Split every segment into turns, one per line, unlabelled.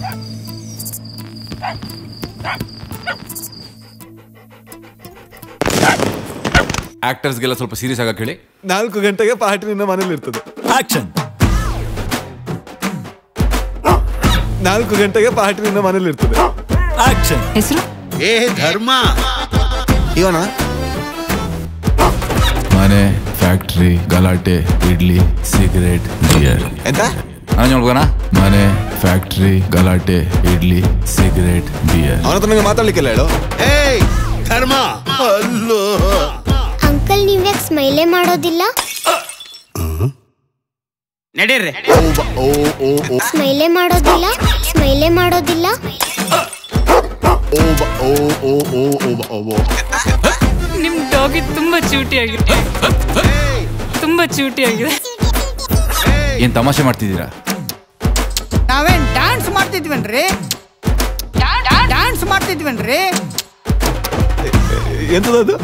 ಆಕ್ಟರ್ಸ್ಗೆಲ್ಲ ಸ್ವಲ್ಪ ಸೀರಿಯಸ್ ಆಗಕ್ಕೆ ಹೇಳಿ
ನಾಲ್ಕು ಗಂಟೆಗೆ ಪಾರ್ಟಿ ನಿನ್ನ ಮನೇಲಿ ಇರ್ತದೆ
ಆಕ್ಷನ್
ನಾಲ್ಕು ಗಂಟೆಗೆ ಪಾರ್ಟಿ ನಿನ್ನ ಮನೇಲಿ ಇರ್ತದೆ
ಆಕ್ಷನ್
ಹೆಸರು
ಏ ಧರ್ಮ
ಇವನ
ಮನೆ ಫ್ಯಾಕ್ಟ್ರಿ ಗಲಾಟೆ ಇಡ್ಲಿ ಸಿಗರೇಟ್ ಬಿಯರ್
ಎಂತ
ನಾನು ನೋಡ್ಕೋಣ ಮನೆ ಫ್ಯಾಕ್ಟ್ರಿ ಗಲಾಟೆ ಇಡ್ಲಿ ಸಿಗರೇಟ್ ಬಿಯರ್
ಅವನ ಹತ್ರ ನಂಗೆ ಮಾತಾಡ್ಲಿಕ್ಕೆಲ್ಲ ಹೇಳು
ಏಯ್ ಧರ್ಮ ಅಲ್ಲೋ
ಅಂಕಲ್ ನೀವ್ಯಾಕೆ ಸ್ಮೈಲೇ ಮಾಡೋದಿಲ್ಲ
ನಡೀರ್ರಿ ಓ ಓ ಓ
ಸ್ಮೈಲೇ ಮಾಡೋದಿಲ್ಲ ಸ್ಮೈಲೇ ಮಾಡೋದಿಲ್ಲ
ಓ ಓ ಓ ಓ ಓ ಓ
ನಿಮ್ ಡಾಗಿ ತುಂಬಾ ಚೂಟಿ ಆಗಿದೆ ತುಂಬಾ ಚೂಟಿ ಆಗಿದೆ
ಏನ್ ತಮಾಷೆ ಮಾಡ್ತಿದ್ದೀರಾ
ನಾವೇನ್ ಡ್ಯಾನ್ಸ್ ಮಾಡ್ತಿದ್ವನ್ರಿ ಡ್ಯಾನ್ಸ್ ಮಾಡ್ತಿದ್ವನ್ರಿ
ಎಂತದದು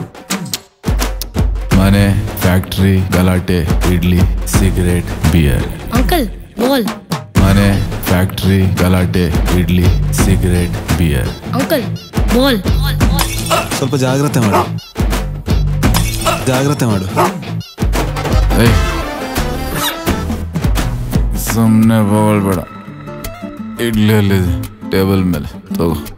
ಮನೆ ಫ್ಯಾಕ್ಟ್ರಿ ಗಲಾಟೆ idli cigarette beer
uncle ball
ಮನೆ ಫ್ಯಾಕ್ಟ್ರಿ ಗಲಾಟೆ idli cigarette beer
uncle ball
ಸ್ವಲ್ಪ ಜಾಗ್ರತೆ ಮಾಡು ಜಾಗ್ರತೆ ಮಾಡು
ಏಯ್ ಸುಮ್ಮನೆ ಬೇಡ ಇಡ್ಲಿ ಅಲ್ಲಿದೆ ಟೇಬಲ್ ಮೇಲೆ ತಗೋ